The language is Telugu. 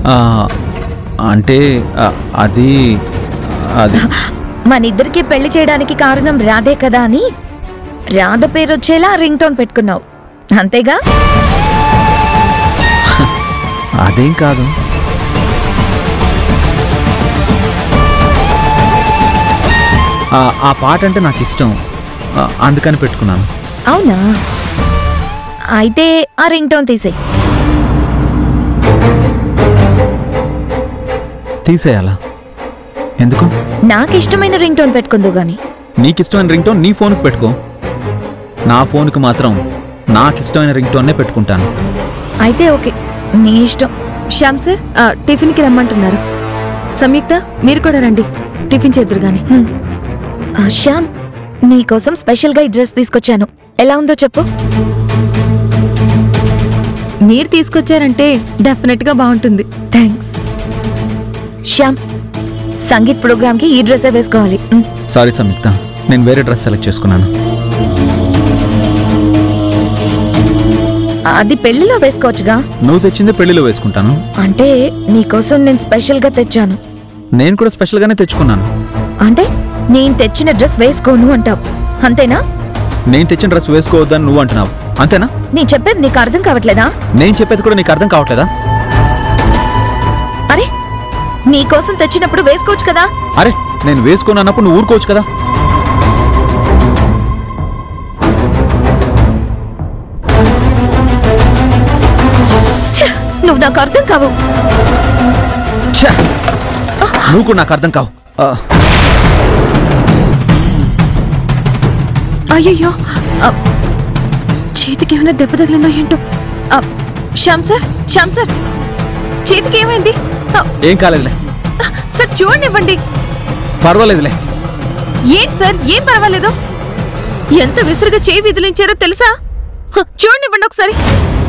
ఆ, అంటే ఆ, అది అది మన ఇద్దరికి పెళ్లి చేయడానికి కారణం రాధే కదా అని రాధ పేరు వచ్చేలా రింగ్ టోన్ పెట్టుకున్నావు అంతేగా అదేం కాదు ఆ, ఆ పాట అంటే నాకు ఇష్టం ఆ, అందుకని పెట్టుకున్నాను అవునా అయితే ఆ రింగ్ టోన్ తీసేయ్ తీసేయాలా ఎందుకు నాకు ఇష్టమైన రింగ్ టోన్ పెట్టుకుందు గాని నీకు ఇష్టమైన రింగ్ టోన్ నీ ఫోన్కి పెట్టుకో నా ఫోన్కి మాత్రం నాకు ఇష్టమైన రింగ్ టోన్నే పెట్టుకుంటాను అయితే ఓకే నీ ఇష్టం శ్యామ్ సార్ ఆ, టిఫిన్కి రమ్మంటున్నారు సంయుక్త మీరు కూడా రండి టిఫిన్ చేద్దరు గాని హ్మ్. ఆ, శ్యామ్ నీకోసం స్పెషల్గా ఈ డ్రెస్ తీసుకొచ్చాను ఎలా ఉందో చెప్పు మీరు తీసుకొచ్చారంటే డెఫినెట్ గా బాగుంటుంది థ్యాంక్స్ శ్యామ్ సంగీత్ ప్రోగ్రామ్కి ఈ డ్రెస్సే వేసుకోవాలి హ్మ్. సారీ సంయుక్త నేను వేరే డ్రెస్ సెలెక్ట్ చేసుకున్నాను అది పెళ్లిలో వేసుకోవచ్చుగా నువ్వు తెచ్చింది పెళ్లిలో వేసుకుంటాను అంటే నీకోసం నేను స్పెషల్గా తెచ్చాను నేను కూడా స్పెషల్గానే తెచ్చుకున్నాను అంటే నేను తెచ్చిన డ్రెస్ వేసుకోను అంటావు అంతేనా నేను తెచ్చిన డ్రెస్ వేసుకోవద్దని నువ్వు అంటున్నావు అంతేనా నేను చెప్పేది నీకు అర్థం కావట్లేదా నేను చెప్పేది కూడా నీకు అర్థం కావట్లేదా అరే నీకోసం తెచ్చినప్పుడు వేసుకోవచ్చు కదా అరే నేను వేసుకోను అన్నప్పుడు నువ్వు ఊరుకోవచ్చు కదా ఛ! నువ్వు నాకు అర్థం కావు ఛ! నువ్వు కూడా నాకు అర్థం కావు ఆ, అయ్యయ్యో ఆ, చేతికి ఏమైనా దెబ్బ తగిలిందో ఏంటో ఆ, శ్యామ్ సార్ శ్యామ్ సార్ చేతికి ఏమైంది ఆ, ఏం కాలేదులే ఆ, సార్ చూడండివ్వండి పర్వాలేదులే ఏంటి సార్ ఏం పర్వాలేదు ఎంత విసురుగా చేయి విదిలించారో తెలుసా హ, చూడండివ్వండి ఒకసారి